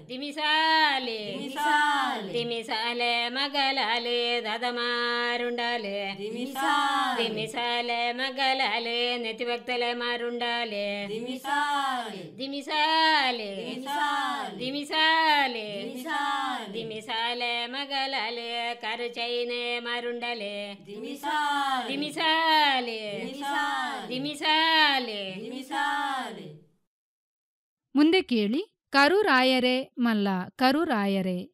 ದಿಮಿಸಾಲೆ ದಿಮಿಸಾಲೆ. ದಿಮಿಸಾಲೆ ಮಗಲಾಲೆ ದದಮಾರುಂಡಾಲೆ ದಿಮಿಸಾಲೆ. ದಿಮಿಸಾಲೆ ಮಗಲಾಲೆ ನೆತಿ ಭಕ್ತಲೆ ಮಾರುಂಡಾಲೆ ದಿಮಿಸಾಲೆ. ದಿಮಿಸಾಲೆ ದಿಮಿಸಾಲೆ. ದಿಮಿಸಾಲೆ ದಿಮಿಸಾಲೆ. ದಿಮಿಸಾಲೆ ಮಗಲಾಲೆ ಕರು ಚೈನೆ ಮಾರುಂಡಲೆ ದಿಮಿಸಾಲೆ. ದಿಮಿಸಾಲೆ ದಿಮಿಸಾಲೆ. ದಿಮಿಸಾಲೆ ದಿಮಿಸಾಲೆ. ಮುಂದೆ ಕೇಳಿ ಕರುರಾಯರೆ ಮಲ್ಲ ಕರುರಾಯರೆ